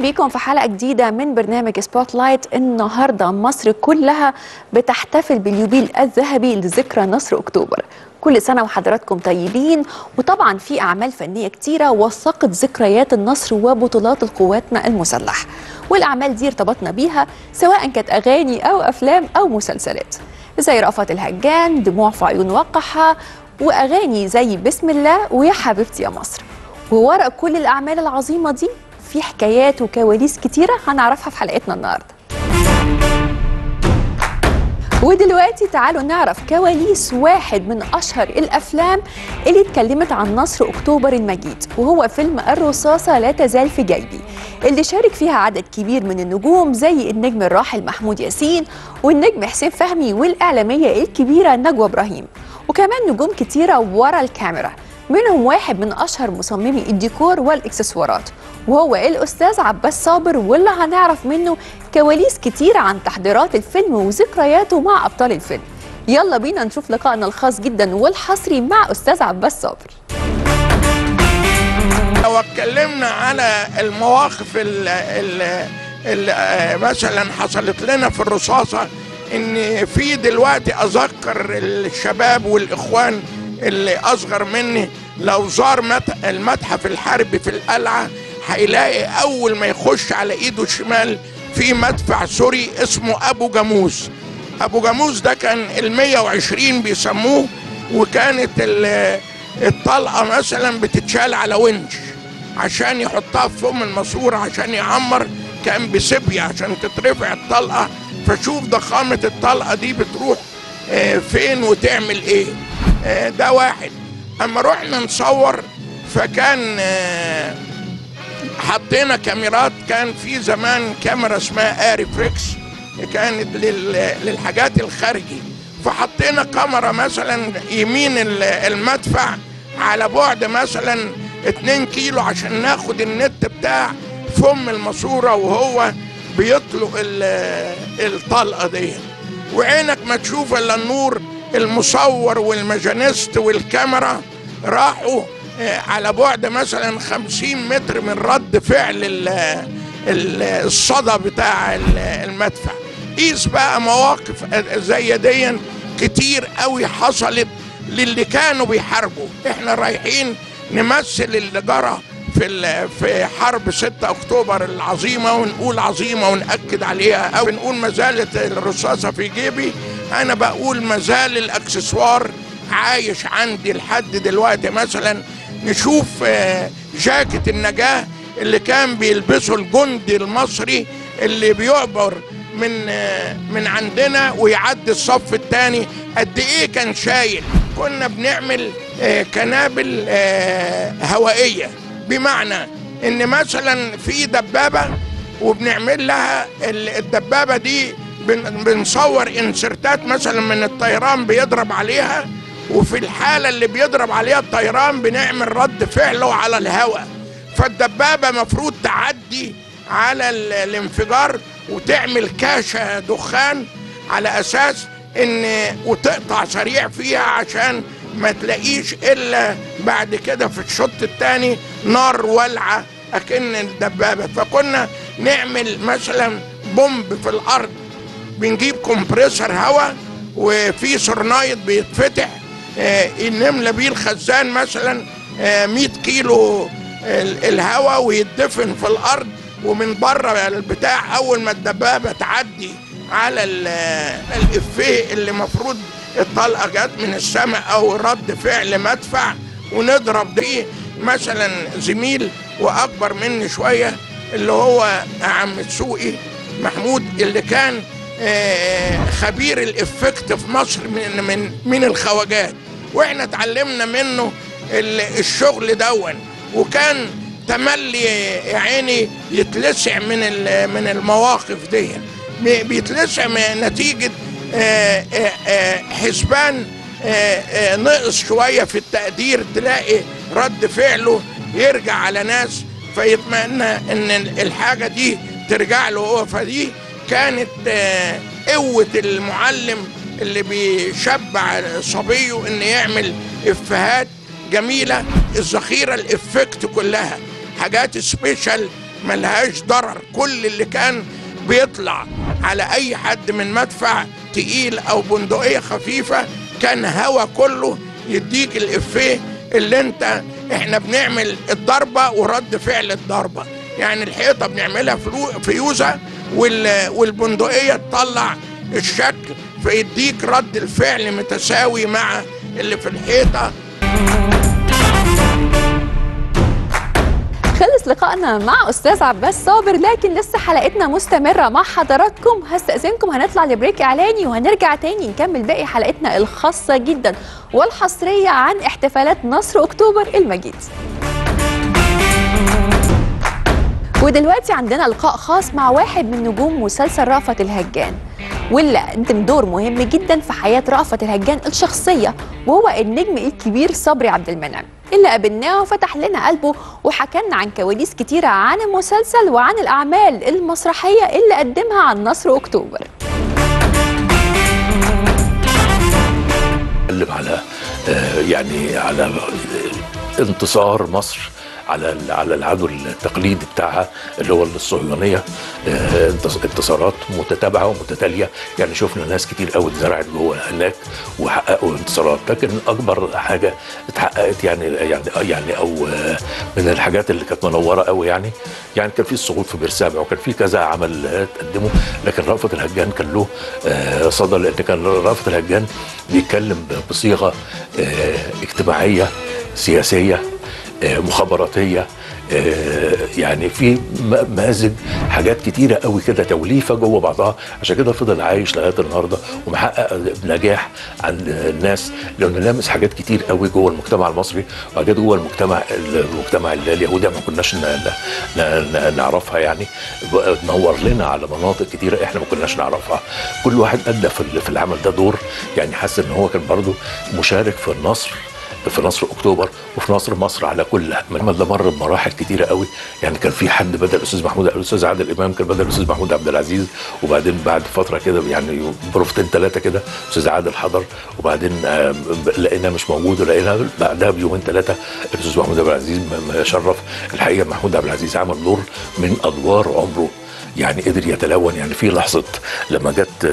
بيكم في حلقة جديدة من برنامج سبوت لايت النهاردة مصر كلها بتحتفل باليوبيل الذهبي لذكرى نصر أكتوبر كل سنة وحضراتكم طيبين وطبعا في أعمال فنية كتيرة وثقت ذكريات النصر وبطولات القواتنا المسلحة والأعمال دي ارتبطنا بيها سواء كانت أغاني أو أفلام أو مسلسلات زي رأفت الهجان دموع في عيون وقحة وأغاني زي بسم الله ويا حبيبتي يا مصر وورا كل الأعمال العظيمة دي في حكايات وكواليس كتيرة هنعرفها في حلقتنا النهاردة ودلوقتي تعالوا نعرف كواليس واحد من أشهر الأفلام اللي اتكلمت عن نصر أكتوبر المجيد وهو فيلم الرصاصة لا تزال في جيبي اللي شارك فيها عدد كبير من النجوم زي النجم الراحل محمود ياسين والنجم حسين فهمي والإعلامية الكبيرة نجوى إبراهيم وكمان نجوم كتيرة ورا الكاميرا منهم واحد من أشهر مصممي الديكور والإكسسوارات وهو الأستاذ عباس صابر واللي هنعرف منه كواليس كتيرة عن تحضيرات الفيلم وذكرياته مع أبطال الفيلم يلا بينا نشوف لقائنا الخاص جدا والحصري مع أستاذ عباس صابر لو اتكلمنا على المواقف اللي مثلا حصلت لنا في الرصاصة ان في دلوقتي اذكر الشباب والاخوان اللي اصغر مني لو زار المتحف الحربي في القلعه هيلاقي اول ما يخش على ايده الشمال في مدفع سوري اسمه ابو جاموس ابو جاموس ده كان ال 120 بيسموه وكانت الطلقه مثلا بتتشال على ونش عشان يحطها في فم الماسوره عشان يعمر كان بسبية عشان تترفع الطلقه فشوف ضخامه الطلقه دي بتروح فين وتعمل ايه ده واحد اما رحنا نصور فكان حطينا كاميرات كان في زمان كاميرا اسمها اري فريكس كانت للحاجات الخارجي فحطينا كاميرا مثلا يمين المدفع على بعد مثلا 2 كيلو عشان ناخد النت بتاع فم الماسوره وهو بيطلق الطلقه دي وعينك ما تشوف الا النور المصور والماجانيست والكاميرا راحوا على بعد مثلا خمسين متر من رد فعل الصدى بتاع المدفع قيس بقى مواقف زي دي كتير قوي حصلت للي كانوا بيحاربوا احنا رايحين نمثل اللي جرى في في حرب 6 اكتوبر العظيمه ونقول عظيمه وناكد عليها او نقول ما زالت الرصاصه في جيبي انا بقول ما زال الاكسسوار عايش عندي لحد دلوقتي مثلا نشوف جاكيت النجاه اللي كان بيلبسه الجندي المصري اللي بيعبر من من عندنا ويعدي الصف الثاني قد ايه كان شايل كنا بنعمل كنابل هوائيه بمعنى ان مثلا في دبابه وبنعمل لها الدبابه دي بنصور انسرتات مثلا من الطيران بيضرب عليها وفي الحاله اللي بيضرب عليها الطيران بنعمل رد فعله على الهواء فالدبابه مفروض تعدي على الانفجار وتعمل كاشه دخان على اساس ان وتقطع سريع فيها عشان ما تلاقيش الا بعد كده في الشوط الثاني نار والعه اكن الدبابه فكنا نعمل مثلا بومب في الارض بنجيب كومبريسور هواء وفي سرنايط بيتفتح آه نملى بيه الخزان مثلا آه 100 كيلو الهواء ويدفن في الارض ومن بره البتاع اول ما الدبابه تعدي على الافيه اللي مفروض الطلقه جت من السماء او رد فعل مدفع ونضرب بيه مثلا زميل واكبر مني شويه اللي هو عم تسوقي محمود اللي كان خبير الافكت في مصر من من من الخواجات واحنا اتعلمنا منه الشغل دون وكان تملي يا عيني يتلسع من من المواقف دي بيتلسع نتيجه حسبان نقص شويه في التقدير تلاقي رد فعله يرجع على ناس فيطمئن ان الحاجه دي ترجع له هو فدي كانت قوه المعلم اللي بيشبع صبيه ان يعمل افيهات جميله الذخيره الافكت كلها حاجات سبيشال ملهاش ضرر كل اللي كان بيطلع على اي حد من مدفع تقيل او بندقيه خفيفه كان هوا كله يديك الافيه اللي انت احنا بنعمل الضربه ورد فعل الضربه يعني الحيطه بنعملها فلو- فيوزه وال- والبندقيه تطلع الشكل فيديك رد الفعل متساوي مع اللي في الحيطه خلص لقائنا مع استاذ عباس صابر لكن لسه حلقتنا مستمره مع حضراتكم هستاذنكم هنطلع لبريك اعلاني وهنرجع تاني نكمل باقي حلقتنا الخاصه جدا والحصريه عن احتفالات نصر اكتوبر المجيد ودلوقتي عندنا لقاء خاص مع واحد من نجوم مسلسل رأفت الهجان واللي قدم دور مهم جدا في حياة رأفت الهجان الشخصية وهو النجم الكبير صبري عبد المنعم اللي قابلناه وفتح لنا قلبه وحكى لنا عن كواليس كتيرة عن المسلسل وعن الأعمال المسرحية اللي قدمها عن نصر أكتوبر بتكلم على آه، يعني على آه، انتصار مصر على على العدو التقليدي بتاعها اللي هو الصهيونيه آه، انتص- انتصارات متتابعه ومتتاليه يعني شفنا ناس كتير قوي اتزرعت جوه هناك وحققوا انتصارات لكن اكبر حاجه اتحققت يعني يعني يعني او آه، من الحاجات اللي كانت منوره قوي يعني يعني كان في السقوط في بيرسابع وكان في كذا عمل آه، تقدمه لكن رأفت الهجان كان له آه، صدى لان كان رأفت الهجان بيتكلم بصيغه آه، اجتماعيه سياسيه آه، مخابراتيه آه، يعني في م- مازج حاجات كتيره قوي كده توليفه جوه بعضها عشان كده فضل عايش لغايه النهارده ومحقق نجاح عند الناس لانه لامس حاجات كتير قوي جوه المجتمع المصري وحاجات جوه المجتمع المجتمع اليهودي ما كناش ن- ن- ن- نعرفها يعني نور لنا على مناطق كتيره احنا ما كناش نعرفها كل واحد ادى في ال- في العمل ده دور يعني حس ان هو كان برضه مشارك في النصر في نصر اكتوبر وفي نصر مصر على كل العمل ده مر بمراحل كتيره قوي يعني كان في حد بدل الاستاذ محمود الاستاذ عادل امام كان بدل الاستاذ محمود عبد العزيز وبعدين بعد فتره كده يعني بروفتين ثلاثه كده استاذ عادل حضر وبعدين آه، لقيناه مش موجود ولقينا بعدها بيومين ثلاثه الاستاذ محمود عبد العزيز م- م- شرف الحقيقه محمود عبد العزيز عمل دور من ادوار عمره يعني قدر يتلون يعني في لحظه لما جت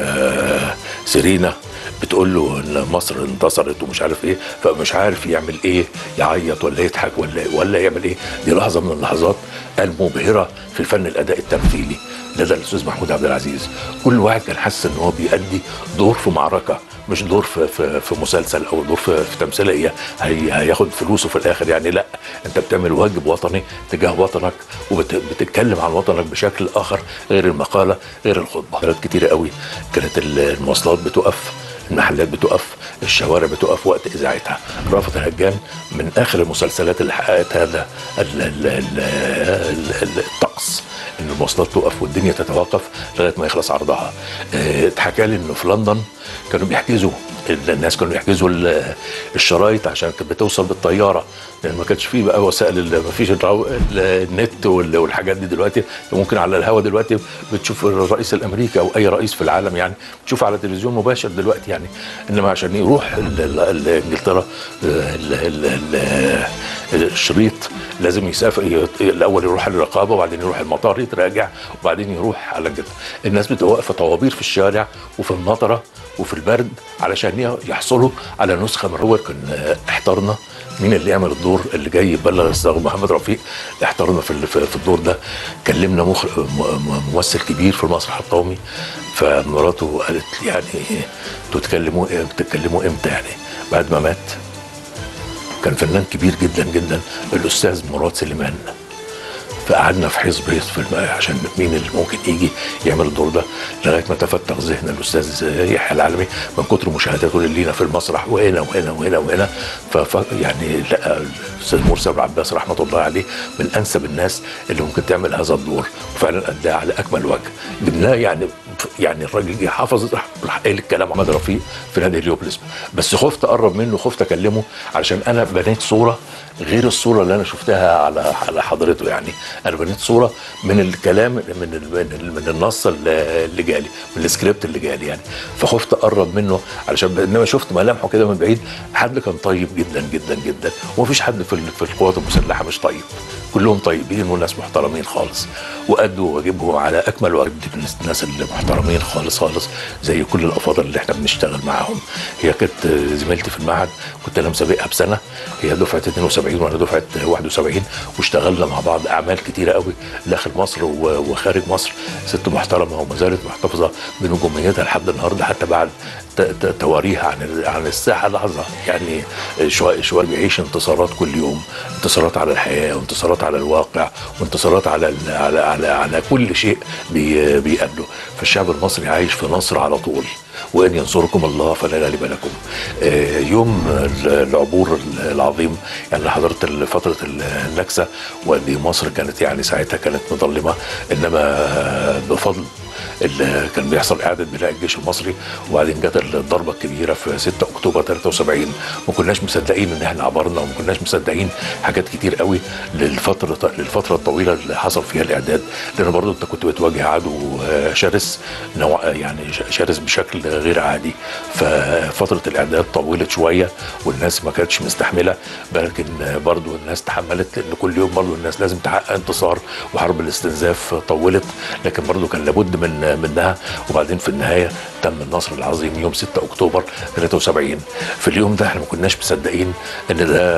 آه، سيرينا بتقول له ان مصر انتصرت ومش عارف ايه فمش عارف يعمل ايه يعيط ولا يضحك ولا ولا يعمل ايه دي لحظه من اللحظات المبهره في فن الاداء التمثيلي لدى الاستاذ محمود عبد العزيز كل واحد كان حاسس ان هو بيأدي دور في معركه مش دور في في, في مسلسل او دور في, في تمثيليه هي هياخد فلوسه في الاخر يعني لا انت بتعمل واجب وطني تجاه وطنك وبتتكلم عن وطنك بشكل اخر غير المقاله غير الخطبه بلد كتيره قوي كانت المواصلات بتقف المحلات بتقف الشوارع بتقف وقت اذاعتها رأفت الهجان من اخر المسلسلات اللي حققت هذا ال- ال- ال- ال- ال- الطقس ان المواصلات تقف والدنيا تتوقف لغايه ما يخلص عرضها اه، اتحكى لي انه في لندن كانوا بيحجزوا الناس كانوا يحجزوا ال- الشرايط عشان كانت بتوصل بالطياره لان ما كانش فيه بقى وسائل ال- ما فيش الرو- ال- النت وال- والحاجات دي دلوقتي ممكن على الهوا دلوقتي بتشوف الرئيس الامريكي او اي رئيس في العالم يعني بتشوف على التلفزيون مباشر دلوقتي يعني انما عشان يروح ال- ال- ال- انجلترا ال- ال- ال- الشريط لازم يسافر ي- الاول يروح الرقابه وبعدين يروح المطار يتراجع وبعدين يروح على انجلترا الناس بتبقى واقفه طوابير في الشارع وفي المطره وفي البرد علشان يحصلوا على نسخه من هو كان احترنا مين اللي يعمل الدور اللي جاي يبلغ الاستاذ محمد رفيق احترنا في ال- في في الدور ده كلمنا مخرج م- م- ممثل كبير في المسرح القومي فمراته قالت لي يعني انتوا بتتكلموا إيه- بتتكلموا امتى يعني بعد ما مات كان فنان كبير جدا جدا الاستاذ مراد سليمان فقعدنا في حزب في الم... عشان مين اللي ممكن يجي يعمل الدور ده لغايه ما تفتح ذهن الاستاذ يحيى العالمي من كتر مشاهداته اللي لينا في المسرح وهنا وهنا وهنا وهنا ف يعني لقى الاستاذ مرسي أبو العباس رحمه الله عليه من انسب الناس اللي ممكن تعمل هذا الدور وفعلا اداه على اكمل وجه جبناه يعني يعني الراجل جه حافظ راح راح قايل الكلام عماد رفيق في نادي هليوبلس بس خفت اقرب منه خفت اكلمه علشان انا بنيت صوره غير الصوره اللي انا شفتها على على حضرته يعني انا بنيت صوره من الكلام من ال من, ال من النص اللي اللي جالي من السكريبت اللي جالي يعني فخفت اقرب منه علشان ب- انما شفت ملامحه كده من بعيد حد كان طيب جدا جدا جدا ومفيش حد في ال- في القوات المسلحه مش طيب كلهم طيبين وناس محترمين خالص وادوا واجبهم على اكمل واجب دي الناس اللي محترمين خالص خالص زي كل الافاضل اللي احنا بنشتغل معاهم هي كانت زميلتي في المعهد كنت انا مسابقها بسنه هي دفعه 72 وانا دفعه 71 واشتغلنا مع بعض اعمال كتيره قوي داخل مصر و- وخارج مصر ست محترمه وما زالت محتفظه بنجوميتها لحد النهارده حتى بعد ت- ت- تواريها عن ال- عن الساحه لحظه يعني شويه شويه بيعيش انتصارات كل يوم انتصارات على الحياه وانتصارات على الواقع وانتصارات على ال- على على, على كل شيء بي بيقابله فالشعب المصري عايش في نصر على طول وان ينصركم الله فلا غالب لكم آه، يوم العبور العظيم يعني حضرت فتره النكسه ودي مصر كانت يعني ساعتها كانت مظلمه انما بفضل اللي كان بيحصل اعاده بناء الجيش المصري وبعدين جت الضربه الكبيره في 6 اكتوبر 73 ما كناش مصدقين ان احنا عبرنا وما كناش مصدقين حاجات كتير قوي للفتره للفتره الطويله اللي حصل فيها الاعداد لان برضه انت كنت بتواجه عدو آه، شرس نوع يعني ش- شرس بشكل غير عادي ففتره الاعداد طولت شويه والناس ما كانتش مستحمله لكن برضه الناس تحملت لان كل يوم برضه الناس لازم تحقق انتصار وحرب الاستنزاف طولت لكن برضه كان لابد من منها وبعدين في النهايه تم النصر العظيم يوم 6 اكتوبر 73 في اليوم ده احنا ما كناش مصدقين ان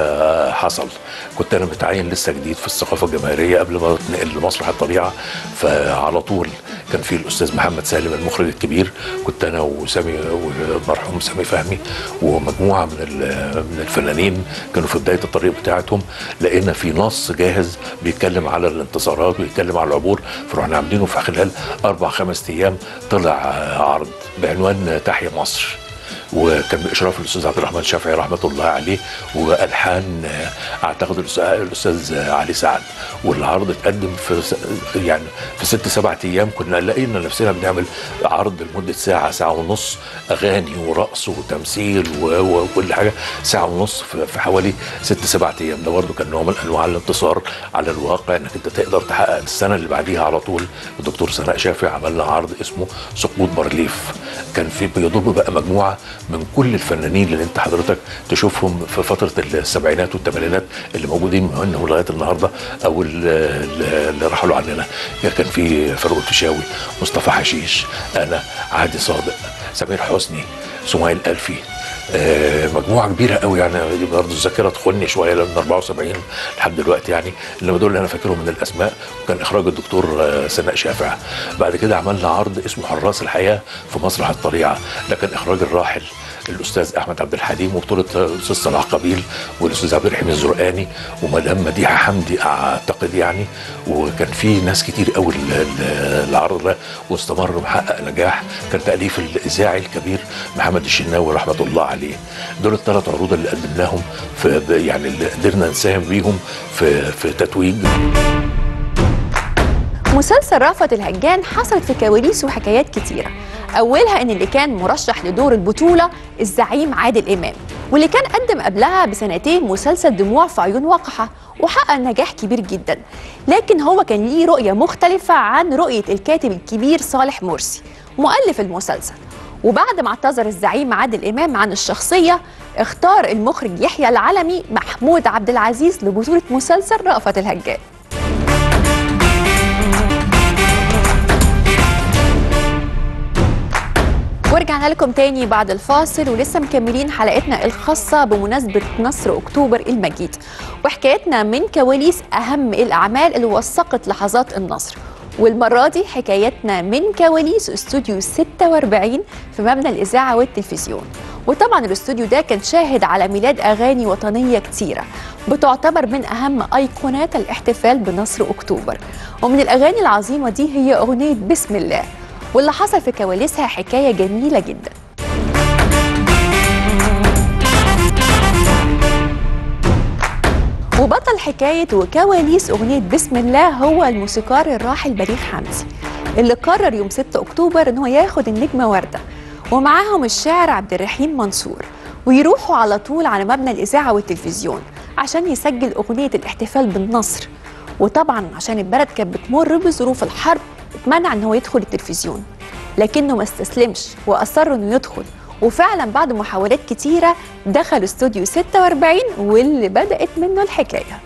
ده حصل كنت انا متعين لسه جديد في الثقافه الجماهيريه قبل ما اتنقل لمسرح الطبيعه فعلى طول كان في الاستاذ محمد سالم المخرج الكبير كنت انا وسامي والمرحوم سامي فهمي ومجموعه من ال- من الفنانين كانوا في بدايه الطريق بتاعتهم لقينا في نص جاهز بيتكلم على الانتصارات ويتكلم على العبور فرحنا عاملينه في خلال اربع خمس ايام طلع عرض بعنوان تحيا مصر وكان باشراف الاستاذ عبد الرحمن شافعي رحمه الله عليه والحان آه، اعتقد الأستاذ- الاستاذ علي سعد والعرض اتقدم في س- يعني في ست سبع ايام كنا لقينا نفسنا بنعمل عرض لمده ساعه ساعه ونص اغاني ورقص وتمثيل و- وكل حاجه ساعه ونص في في حوالي ست سبع ايام ده برضه كان نوع من انواع الانتصار على الواقع انك انت تقدر تحقق السنه اللي بعديها على طول الدكتور سناء شافعي عمل لنا عرض اسمه سقوط بارليف كان في بيضم بقى مجموعه من كل الفنانين اللي انت حضرتك تشوفهم في فتره السبعينات والثمانينات اللي موجودين منهم لغايه النهارده او ال- ال- اللي رحلوا عننا كان في فاروق الفيشاوي مصطفى حشيش انا عادي صادق سمير حسني سمية الألفي آه، مجموعه كبيره قوي يعني دي برضه الذاكره تخني شويه لان 74 لحد دلوقتي يعني انما دول اللي انا فاكرهم من الاسماء وكان اخراج الدكتور آه، سناء شافع بعد كده عملنا عرض اسمه حراس الحياه في مسرح الطليعه ده كان اخراج الراحل الاستاذ احمد عبد الحليم وبطوله الاستاذ صلاح قبيل والاستاذ عبد الرحيم الزرقاني ومدام مديحه حمدي اعتقد يعني وكان في ناس كتير قوي ال- ال- العرض ده واستمر محقق نجاح كان تاليف الاذاعي الكبير محمد الشناوي رحمه الله عليه دول الثلاث عروض اللي قدمناهم في يعني اللي قدرنا نساهم بيهم في في تتويج مسلسل رأفت الهجان حصلت في كواليس وحكايات كتيرة أولها إن اللي كان مرشح لدور البطولة الزعيم عادل إمام واللي كان قدم قبلها بسنتين مسلسل دموع في عيون وقحة وحقق نجاح كبير جدا لكن هو كان ليه رؤية مختلفة عن رؤية الكاتب الكبير صالح مرسي مؤلف المسلسل وبعد ما اعتذر الزعيم عادل إمام عن الشخصية اختار المخرج يحيى العلمي محمود عبد العزيز لبطولة مسلسل رأفت الهجان ورجعنا لكم تاني بعد الفاصل ولسه مكملين حلقتنا الخاصة بمناسبة نصر أكتوبر المجيد وحكايتنا من كواليس أهم الأعمال اللي وثقت لحظات النصر والمرة دي حكايتنا من كواليس استوديو 46 في مبنى الإذاعة والتلفزيون وطبعا الاستوديو ده كان شاهد على ميلاد أغاني وطنية كتيرة بتعتبر من أهم أيقونات الاحتفال بنصر أكتوبر ومن الأغاني العظيمة دي هي أغنية بسم الله واللي حصل في كواليسها حكاية جميلة جدا وبطل حكاية وكواليس أغنية بسم الله هو الموسيقار الراحل بليغ حمدي اللي قرر يوم 6 أكتوبر إن هو ياخد النجمة وردة ومعاهم الشاعر عبد الرحيم منصور ويروحوا على طول على مبنى الإذاعة والتلفزيون عشان يسجل أغنية الاحتفال بالنصر وطبعا عشان البلد كانت بتمر بظروف الحرب اتمنع ان هو يدخل التلفزيون لكنه ما استسلمش واصر انه يدخل وفعلا بعد محاولات كتيره دخل استوديو 46 واللي بدات منه الحكايه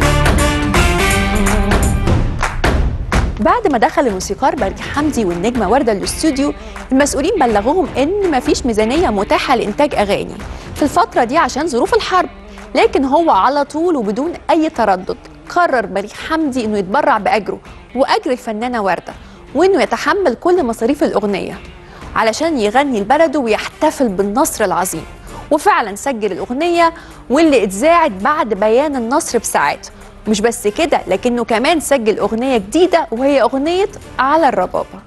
بعد ما دخل الموسيقار بليغ حمدي والنجمه ورده الاستوديو المسؤولين بلغوهم ان مفيش ميزانيه متاحه لانتاج اغاني في الفتره دي عشان ظروف الحرب لكن هو على طول وبدون اي تردد قرر بليغ حمدي انه يتبرع باجره واجر الفنانه ورده وانه يتحمل كل مصاريف الاغنيه علشان يغني لبلده ويحتفل بالنصر العظيم وفعلا سجل الاغنيه واللي اتذاعت بعد بيان النصر بساعات مش بس كده لكنه كمان سجل اغنيه جديده وهي اغنيه على الربابه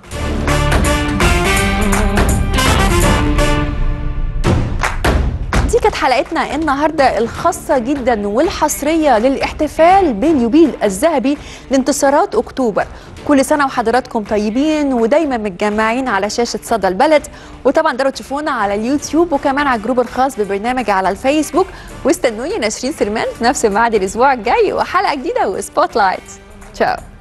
دي كانت حلقتنا النهارده الخاصه جدا والحصريه للاحتفال باليوبيل الذهبي لانتصارات اكتوبر كل سنه وحضراتكم طيبين ودايما متجمعين على شاشه صدى البلد وطبعا تقدروا تشوفونا على اليوتيوب وكمان على الجروب الخاص ببرنامج على الفيسبوك واستنوني نسرين سلمان في نفس الميعاد الاسبوع الجاي وحلقه جديده وسبوت لايت تشاو